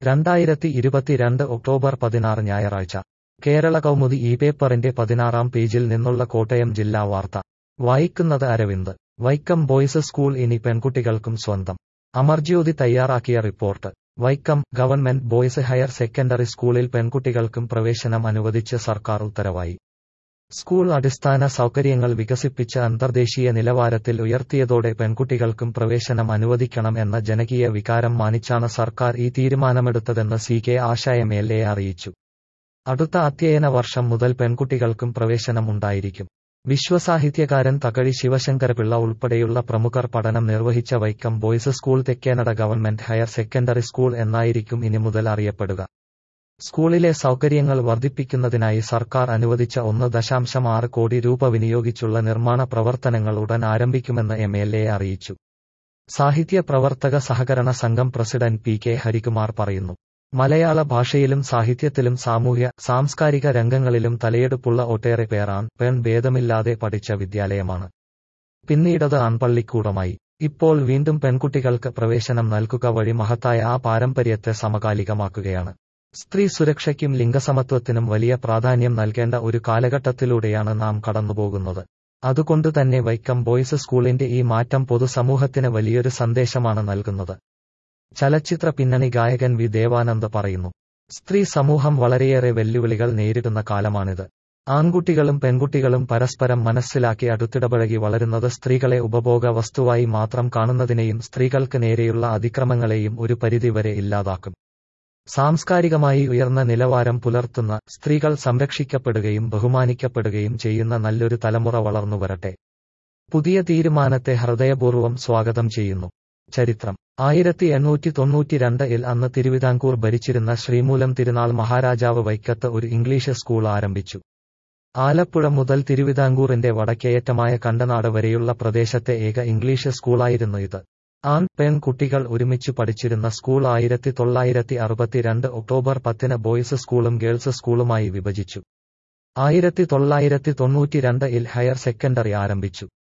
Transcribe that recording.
രണ്ടായിരത്തി ഇരുപത്തിരണ്ട് ഒക്ടോബർ പതിനാറ് ഞായറാഴ്ച കേരള കൗമുദി ഈ പേപ്പറിന്റെ പതിനാറാം പേജിൽ നിന്നുള്ള കോട്ടയം ജില്ലാ വാർത്ത വായിക്കുന്നത് അരവിന്ദ് വൈക്കം ബോയ്സ് സ്കൂൾ ഇനി പെൺകുട്ടികൾക്കും സ്വന്തം അമർജ്യോതി തയ്യാറാക്കിയ report Vaikom government boys higher secondary സ്കൂളിൽ പെൺകുട്ടികൾക്കും പ്രവേശനം അനുവദിച്ച് സർക്കാർ ഉത്തരവായി സ്കൂൾ അടിസ്ഥാന സൗകര്യങ്ങൾ വികസിപ്പിച്ച് അന്തർദേശീയ നിലവാരത്തിൽ ഉയർത്തിയതോടെ പെൺകുട്ടികൾക്കും പ്രവേശനം അനുവദിക്കണം എന്ന ജനകീയ വികാരം മാനിച്ചാണ് സർക്കാർ ഈ തീരുമാനമെടുത്തതെന്ന് C K Asha M L A അറിയിച്ചു അടുത്ത അധ്യയന വർഷം മുതൽ പെൺകുട്ടികൾക്കും പ്രവേശനം ഉണ്ടായിരിക്കും വിശ്വസാഹിത്യകാരൻ തകഴി ശിവശങ്കരപിള്ള ഉൾപ്പെടെയുള്ള പ്രമുഖർ പഠനം നിർവഹിച്ച Vaikom boys school Thekkenada government higher secondary school എന്നായിരിക്കും ഇനി മുതൽ അറിയപ്പെടുക സ്കൂളിലെ സൗകര്യങ്ങൾ വർദ്ധിപ്പിക്കുന്നതിനായി സർക്കാർ അനുവദിച്ച ഒന്ന് ദശാംശം ആറ് കോടി രൂപ വിനിയോഗിച്ചുള്ള നിർമ്മാണ പ്രവർത്തനങ്ങൾ ഉടൻ ആരംഭിക്കുമെന്ന് എം എൽ എ അറിയിച്ചു സാഹിത്യ പ്രവർത്തക സഹകരണ സംഘം പ്രസിഡന്റ് പി കെ ഹരികുമാർ പറയുന്നു മലയാള ഭാഷയിലും സാഹിത്യത്തിലും സാമൂഹ്യ സാംസ്കാരിക രംഗങ്ങളിലും തലയെടുപ്പുള്ള ഒട്ടേറെ പേരാൺ പെൺ ഭേദമില്ലാതെ പഠിച്ച വിദ്യാലയമാണ് പിന്നീടത് ആൺപള്ളിക്കൂടമായി ഇപ്പോൾ വീണ്ടും പെൺകുട്ടികൾക്ക് പ്രവേശനം നൽകുക വഴി മഹത്തായ ആ പാരമ്പര്യത്തെ സമകാലികമാക്കുകയാണ് സ്ത്രീ സുരക്ഷയ്ക്കും ലിംഗസമത്വത്തിനും വലിയ പ്രാധാന്യം നൽകേണ്ട ഒരു കാലഘട്ടത്തിലൂടെയാണ് നാം കടന്നുപോകുന്നത് അതുകൊണ്ടുതന്നെ വൈക്കം ബോയ്സ് സ്കൂളിന്റെ ഈ മാറ്റം പൊതുസമൂഹത്തിന് വലിയൊരു സന്ദേശമാണ് നൽകുന്നത് ചലച്ചിത്ര പിന്നണി ഗായകൻ വി ദേവാനന്ദ് പറയുന്നു സ്ത്രീ സമൂഹം വളരെയേറെ വെല്ലുവിളികൾ നേരിടുന്ന കാലമാണിത് ആൺകുട്ടികളും പെൺകുട്ടികളും പരസ്പരം മനസ്സിലാക്കി അടുത്തിടപഴകി വളരുന്നത് സ്ത്രീകളെ ഉപഭോഗ വസ്തുവായി മാത്രം കാണുന്നതിനെയും സ്ത്രീകൾക്ക് നേരെയുള്ള അതിക്രമങ്ങളെയും ഒരു പരിധിവരെ ഇല്ലാതാക്കും സാംസ്കാരികമായി ഉയർന്ന നിലവാരം പുലർത്തുന്ന സ്ത്രീകൾ സംരക്ഷിക്കപ്പെടുകയും ബഹുമാനിക്കപ്പെടുകയും ചെയ്യുന്ന നല്ലൊരു തലമുറ വളർന്നുവരട്ടെ പുതിയ തീരുമാനത്തെ ഹൃദയപൂർവ്വം സ്വാഗതം ചെയ്യുന്നു ചരിത്രം ആയിരത്തി എണ്ണൂറ്റി തൊണ്ണൂറ്റിരണ്ടിൽ അന്ന് തിരുവിതാംകൂർ ഭരിച്ചിരുന്ന ശ്രീമൂലം തിരുനാൾ മഹാരാജാവ് വൈക്കത്ത് ഒരു ഇംഗ്ലീഷ് സ്കൂൾ ആരംഭിച്ചു ആലപ്പുഴ മുതൽ തിരുവിതാംകൂറിന്റെ വടക്കേയറ്റമായ കണ്ടനാട് വരെയുള്ള പ്രദേശത്തെ ഏക ഇംഗ്ലീഷ് സ്കൂളായിരുന്നു ഇത് ആൺ പെൺ കുട്ടികൾ ഒരുമിച്ചു പഠിച്ചിരുന്ന സ്കൂൾ ആയിരത്തി തൊള്ളായിരത്തി അറുപത്തിരണ്ട് ഒക്ടോബർ പത്തിന് ബോയ്സ് സ്കൂളും ഗേൾസ് സ്കൂളുമായി വിഭജിച്ചു ആയിരത്തി തൊള്ളായിരത്തി തൊണ്ണൂറ്റിരണ്ടിൽ ഹയർ സെക്കൻഡറി ആരംഭിച്ചു